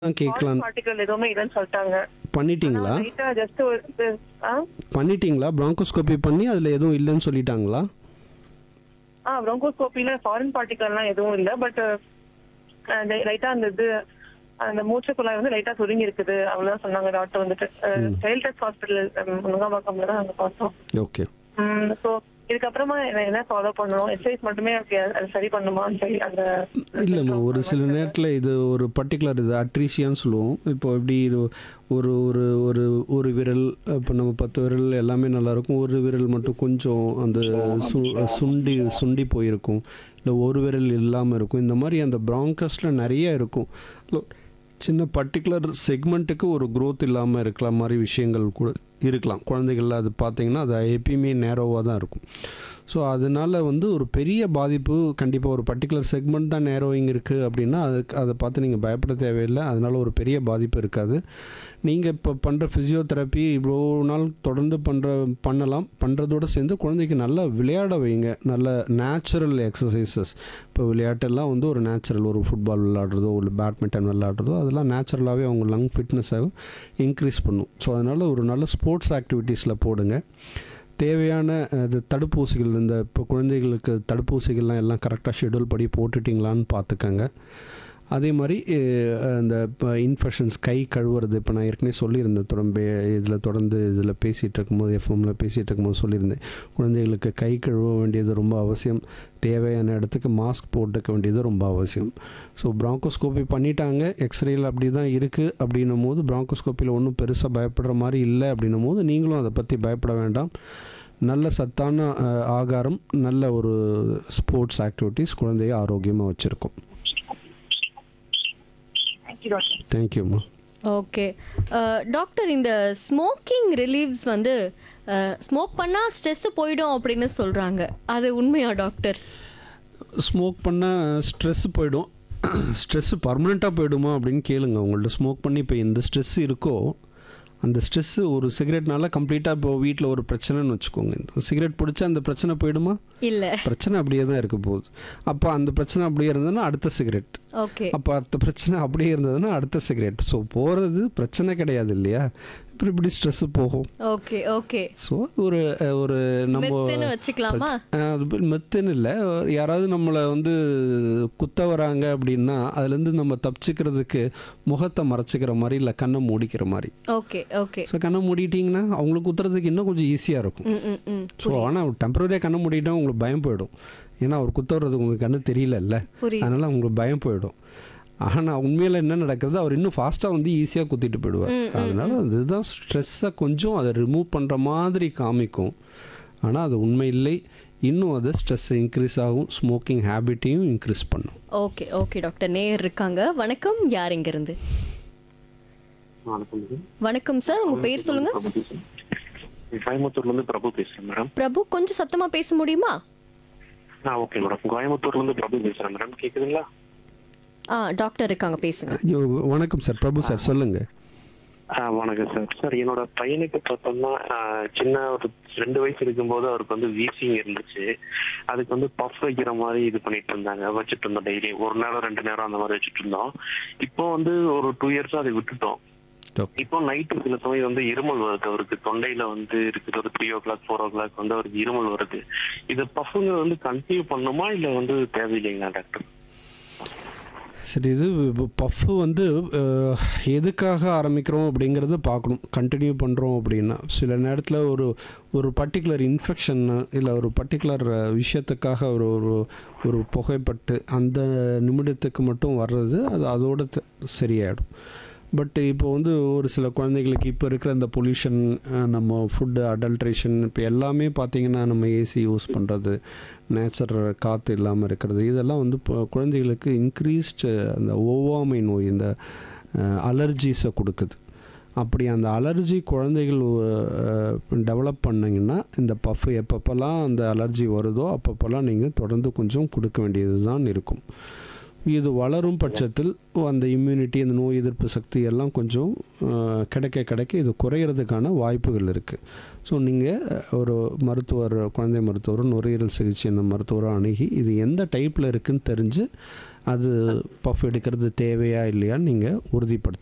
தான் கேட்கலாம் பார்ட்டிகல் எதுவுமே இல்லைன்னு சொல்லிட்டாங்க பண்ணிட்டீங்களா லைட்டா ஜஸ்ட் ஒரு ஆ பண்ணிட்டீங்களா ப்ராங்கோஸ்கோபி பண்ணி அதில் எதுவும் இல்லைன்னு சொல்லிட்டாங்களா ஆ ப்ரோங்கோஸ்கோப்பில ஃபாரின் பார்ட்டிகல்லாம் எதுவும் இல்ல பட் லைட்டா அந்த இது அந்த மூச்சு குழாய் வந்து லைட்டா சுருங்கி இருக்குது அவ்வளவுதான் சொன்னாங்க டாக்டர் வந்துட்டு சைல்ட் டெஸ்ட் ஹாஸ்பிட்டல் முருங்காபாக்கம்ல தான் அங்க பார்த்தோம் ஓகே ஸோ இதுக்கப்புறமா என்ன என்ன ஃபாலோ பண்ணணும் எக்ஸசைஸ் மட்டுமே அதுக்கு அது சரி பண்ணுமான்னு சொல்லி அந்த இல்லைம்மா ஒரு சில நேரத்தில் இது ஒரு பர்டிகுலர் இது அட்ரீசியான்னு சொல்லுவோம் இப்போ எப்படி இது ஒரு ஒரு ஒரு ஒரு விரல் இப்போ நம்ம பத்து விரல் எல்லாமே நல்லா இருக்கும் ஒரு விரல் மட்டும் கொஞ்சம் அந்த சு சுண்டி சுண்டி போயிருக்கும் இல்லை ஒரு விரல் இல்லாமல் இருக்கும் இந்த மாதிரி அந்த ப்ராங்கஸில் நிறைய இருக்கும் இல்ல, சின்ன பர்டிகுலர் செக்மெண்ட்டுக்கு ஒரு growth இல்லாமல் இருக்கலாம் மாதிரி விஷயங்கள் கூட இருக்கலாம் குழந்தைகள் அது பார்த்தீங்கன்னா அது எப்பயுமே நேரோவாக தான் இருக்கும் ஸோ அதனால வந்து ஒரு பெரிய பாதிப்பு கண்டிப்பாக ஒரு பர்டிகுலர் செக்மெண்ட் தான் நேரோயிங் இருக்குது அப்படின்னா அதுக்கு அதை பார்த்து நீங்கள் பயப்பட தேவையில்லை அதனால ஒரு பெரிய பாதிப்பு இருக்காது நீங்கள் இப்போ பண்ணுற ஃபிசியோதெரப்பி இவ்வளோ நாள் தொடர்ந்து பண்ணுற பண்ணலாம் பண்ணுறதோட சேர்ந்து குழந்தைக்கு நல்லா விளையாட வைங்க நல்ல நேச்சுரல் எக்ஸசைசஸ் இப்போ விளையாட்டெல்லாம் வந்து ஒரு நேச்சுரல் ஒரு ஃபுட்பால் விளையாடுறதோ ஒரு பேட்மிண்டன் விளையாடுறதோ அதெல்லாம் நேச்சுரலாகவே அவங்க லங் ஃபிட்னஸை இன்க்ரீஸ் பண்ணும் ஸோ அதனால் ஒரு நல்ல ஸ்போர்ட்ஸ் ஆக்டிவிட்டீஸில் போடுங்க தேவையான அது தடுப்பூசிகள் இந்த இப்போ குழந்தைகளுக்கு தடுப்பூசிகள்லாம் எல்லாம் கரெக்டாக ஷெட்யூல் படி போட்டுட்டிங்களான்னு பார்த்துக்கங்க அதே மாதிரி அஹ், இந்த இப்போ இன்ஃபெக்ஷன்ஸ் கை கழுவுறது இப்போ நான் ஏற்கனவே சொல்லியிருந்தேன் தொடர்ந்து இதில் தொடர்ந்து இதில் பேசிகிட்டு இருக்கும்போது எஃப்எம்மில் பேசிகிட்டு இருக்கும்போது சொல்லியிருந்தேன் குழந்தைகளுக்கு கை கழுவ வேண்டியது ரொம்ப அவசியம் தேவையான இடத்துக்கு மாஸ்க் போட்டுக்க வேண்டியது ரொம்ப அவசியம் ஸோ ப்ராங்கோஸ்கோபி பண்ணிட்டாங்க எக்ஸ்ரேயில் அப்படி தான் இருக்குது அப்படின்னும் போது ப்ராங்கோஸ்கோப்பியில் ஒன்றும் பெருசாக பயப்படுற மாதிரி இல்லை அப்படின்னும் போது நீங்களும் அதை பற்றி பயப்பட வேண்டாம் நல்ல சத்தான அஹ், ஆகாரம் நல்ல ஒரு ஸ்போர்ட்ஸ் ஆக்டிவிட்டீஸ் குழந்தைய ஆரோக்கியமாக வச்சுருக்கோம் தேங்க்யூ டாக்டர் தேங்க்யூம்மா ஓகே டாக்டர் இந்த ஸ்மோக்கிங் ரிலீவ்ஸ் வந்து ஸ்மோக் பண்ணால் ஸ்ட்ரெஸ்ஸு போயிடும் அப்படின்னு சொல்கிறாங்க அது உண்மையா டாக்டர் ஸ்மோக் பண்ணால் ஸ்ட்ரெஸ் போயிடும் ஸ்ட்ரெஸ்ஸு பர்மனெண்ட்டாக போயிடுமா அப்படின்னு கேளுங்க உங்கள்ட்ட ஸ்மோக் பண்ணி இப்போ எந்த ஸ்ட்ரெஸ் இருக்கோ அந்த ஸ்ட்ரெஸ்ஸு ஒரு சிகரெட்னால கம்ப்ளீட்டாக இப்போ வீட்டில் ஒரு பிரச்சனைன்னு வச்சுக்கோங்க இந்த சிகரெட் பிடிச்சா அந்த பிரச்சனை போயிடுமா இல்லை பிரச்சனை அப்படியே தான் இருக்க போகுது அப்போ அந்த பிரச்சனை அப்படியே இருந்ததுன்னா அடுத்த சிகரெட் ஓகே அப்போ அடுத்த பிரச்சனை அப்படியே இருந்ததுன்னா அடுத்த சிகரெட் ஸோ போகிறது பிரச்சனை கிடையாது இல்லையா இப்படி இப்படி ஸ்ட்ரெஸ்ஸு போகும் ஓகே ஓகே ஸோ ஒரு அஹ், ஒரு நம்ம மெத்துன்னு வச்சுக்கலாமா அஹ், அது ப- மெத்துன்னு இல்லை யாராவது நம்மளை வந்து குத்த வராங்க அப்படின்னா அதுலேருந்து நம்ம தப்பிச்சுக்கிறதுக்கு முகத்தை மறைச்சிக்கிற மாதிரி இல்லை கண்ணை மூடிக்கிற மாதிரி ஓகே ஓகே ஸோ கண்ணை மூடிட்டிங்கன்னா அவங்களுக்கு குத்துறதுக்கு இன்னும் கொஞ்சம் ஈஸியாக இருக்கும் ம் ம் ம் ஸோ ஆனால் டெம்பரரியாக கண்ணை மூடிட்டா உங்களுக்கு பயம் போயிடும் ஏன்னா அவர் குத்த வர்றது உங்களுக்கு கண்ணு தெரியலல்ல புரியுது அதனால் உங்களுக்கு பயம் போயிடும் ஆனால் உண்மையில் என்ன நடக்கிறது அவர் இன்னும் ஃபாஸ்ட்டாக வந்து ஈஸியாக குத்திட்டு போயிடுவார் அதனால அதுதான் ஸ்ட்ரெஸ்ஸை கொஞ்சம் அதை ரிமூவ் பண்ணுற மாதிரி காமிக்கும் ஆனால் அது உண்மை இல்லை இன்னும் அது ஸ்ட்ரெஸ் இன்க்ரீஸ் ஆகும் ஸ்மோக்கிங் ஹேபிட்டையும் இன்க்ரீஸ் பண்ணும் ஓகே ஓகே டாக்டர் நேர் இருக்காங்க வணக்கம் யார் இருந்து வணக்கம் மேடம். வணக்கம் சார் உங்க பேர் சொல்லுங்க பிரபு பேசுறேன். கோயம்புத்தூர்ல இருந்து பிரபு பேசுறேன் மேடம் பிரபு கொஞ்சம் சத்தமா பேச முடியுமா ஆ ஓகே மேடம் கோயம்புத்தூர்ல இருந்து பிரபு பேசுறேன் மேடம் கேக்குதுங்களா ஆ டாக்டர் இருக்காங்க பேசுங்க ஐயோ, வணக்கம் சார் பிரபு சார் சொல்லுங்கள் ஆ வணக்கம் சார் சார் என்னோட பையனுக்கு பார்த்தோம்னா ஆ, சின்ன ஒரு ரெண்டு வயசு இருக்கும்போது அவருக்கு வந்து வீசிங் இருந்துச்சு அதுக்கு வந்து பஃப் வைக்கிற மாதிரி இது பண்ணிட்டு இருந்தாங்க வச்சுட்டு இருந்தோம் டெய்லி ஒரு நேரம் ரெண்டு நேரம் அந்த மாதிரி வச்சுட்டு இருந்தோம் இப்போ வந்து ஒரு டூ இயர்ஸா அதை விட்டுட்டோம் இப்போ நைட்டு சில சமயம் வந்து இருமல் வருது அவருக்கு தொண்டையில வந்து இருக்குது ஒரு three o'clock four o'clock வந்து அவருக்கு இருமல் வருது இது பஃபுங்க வந்து கண்டினியூ பண்ணுமா இல்ல வந்து தேவையில்லைங்களா டாக்டர் சரி இது பஃப்பு வந்து அஹ், எதுக்காக ஆரம்பிக்கிறோம் அப்படிங்கிறத பார்க்கணும் கண்டினியூ பண்ணுறோம் அப்படின்னா சில நேரத்தில் ஒரு ஒரு பர்டிகுலர் இன்ஃபெக்ஷன் இல்லை ஒரு பர்டிகுலர் விஷயத்துக்காக ஒரு ஒரு ஒரு புகைப்பட்டு அந்த நிமிடத்துக்கு மட்டும் வர்றது அது அதோட த- சரியாயிடும் பட் இப்போ வந்து ஒரு சில குழந்தைகளுக்கு இப்போ இருக்கிற இந்த பொல்யூஷன் நம்ம ஃபுட்டு அடல்ட்ரேஷன் இப்போ எல்லாமே பார்த்தீங்கன்னா நம்ம ஏசி யூஸ் பண்ணுறது நேச்சுரல் காற்று இல்லாமல் இருக்கிறது இதெல்லாம் வந்து இப்போ குழந்தைகளுக்கு இன்க்ரீஸ்டு அந்த ஒவ்வாமை நோய் இந்த அலர்ஜிஸை கொடுக்குது அப்படி அந்த அலர்ஜி குழந்தைகள் டெவலப் பண்ணிங்கன்னா இந்த பஃப் எப்பப்போல்லாம் அந்த அலர்ஜி வருதோ அப்பப்போல்லாம் நீங்கள் தொடர்ந்து கொஞ்சம் கொடுக்க வேண்டியது தான் இருக்கும் இது வளரும் பட்சத்தில் அந்த இம்யூனிட்டி அந்த நோய் எதிர்ப்பு சக்தி எல்லாம் கொஞ்சம் அஹ், கிடைக்க கிடைக்க இது குறையிறதுக்கான வாய்ப்புகள் இருக்குது ஸோ நீங்கள் ஒரு மருத்துவர் குழந்தை மருத்துவர் நுரையீரல் சிகிச்சை மருத்துவரை அணுகி இது எந்த டைப்பில் இருக்குன்னு தெரிஞ்சு அது பஃப் எடுக்கிறது தேவையா இல்லையான்னு நீங்கள் உறுதிப்படுத்தி